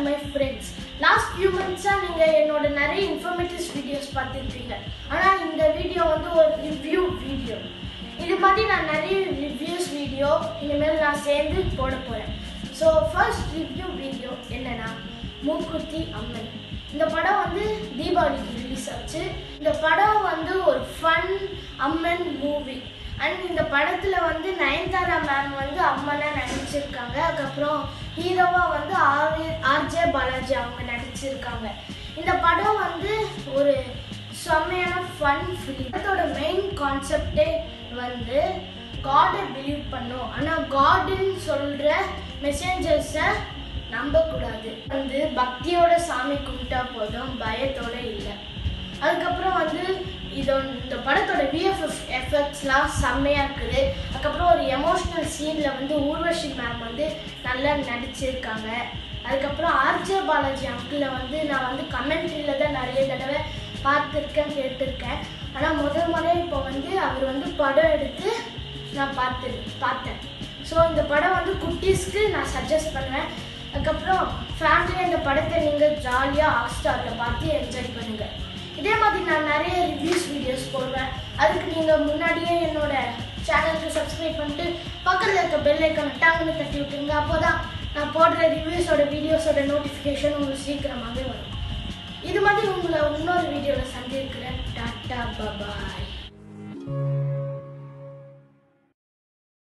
my friends last few மந்த்ஸாக நீங்கள் என்னோட நிறைய இன்ஃபர்மேட்டிவ்ஸ் வீடியோஸ் பார்த்துருப்பீங்க ஆனால் இந்த வீடியோ வந்து ஒரு ரிவ்யூ வீடியோ இது மாதிரி நான் நிறைய ரிவ்யூஸ் வீடியோ இனிமேல் நான் சேர்ந்து போட போகிறேன் ஸோ ஃபர்ஸ்ட் ரிவ்யூ வீடியோ என்னன்னா மூக்குத்தி அம்மன் இந்த படம் வந்து தீபாவளிக்கு ரிலீஸ் ஆச்சு இந்த படம் வந்து ஒரு ஃபன் அம்மன் மூவி அண்ட் இந்த படத்தில் வந்து நயன்தாரா மேம் வந்து அம்மனா நடிச்சிருக்காங்க அதுக்கப்புறம் ஹீரோவா வந்து ஆர் ஆர்ஜே பாலாஜி அவங்க நடிச்சிருக்காங்க இந்த படம் வந்து ஒரு செம்மையான ஃபன் ஃபிலிம் அதோட மெயின் கான்செப்டே வந்து காடை பிலீவ் பண்ணும் ஆனால் காடுன்னு சொல்கிற மெசேஞ்சர்ஸை நம்பக்கூடாது வந்து பக்தியோட சாமி கும்பிட்டா போதும் பயத்தோட இல்லை அதுக்கப்புறம் வந்து இதோ இந்த படத்தோட விஎஃப்எஃப் எஃபெக்ட்ஸ்லாம் செம்மையாக இருக்குது அதுக்கப்புறம் ஒரு எமோஷ்னல் சீனில் வந்து ஊர்வஷி மேம் வந்து நல்லா நடிச்சிருக்காங்க அதுக்கப்புறம் ஆர்ஜே பாலாஜி அங்கிளை வந்து நான் வந்து கமெண்ட்ரியில் தான் நிறைய தடவை பார்த்துருக்கேன் கேட்டிருக்கேன் ஆனால் முதல் முறை இப்போ வந்து அவர் வந்து படம் எடுத்து நான் பார்த்து பார்த்தேன் ஸோ இந்த படம் வந்து குட்டீஸ்க்கு நான் சஜஸ்ட் பண்ணுவேன் அதுக்கப்புறம் ஃபேமிலியாக இந்த படத்தை நீங்கள் ஜாலியாக ஹாட்ஸ்டாரில் பார்த்து என்ஜாய் பண்ணுங்கள் இதே மாதிரி நான் நிறைய ரிவ்யூஸ் வீடியோஸ் போடுவேன் அதுக்கு நீங்கள் முன்னாடியே என்னோட சேனலுக்கு சப்ஸ்கிரைப் பண்ணிட்டு பக்கத்தில் இருக்க பெல் ஐக்கான டங்குன்னு தட்டி விட்டுருங்க அப்போ தான் நான் போடுற ரிவ்யூஸோட வீடியோஸோட நோட்டிஃபிகேஷன் உங்களுக்கு சீக்கிரமாகவே வரும் இது மாதிரி உங்களை இன்னொரு வீடியோவில் சந்திக்கிறேன் டாட்டா பபாய்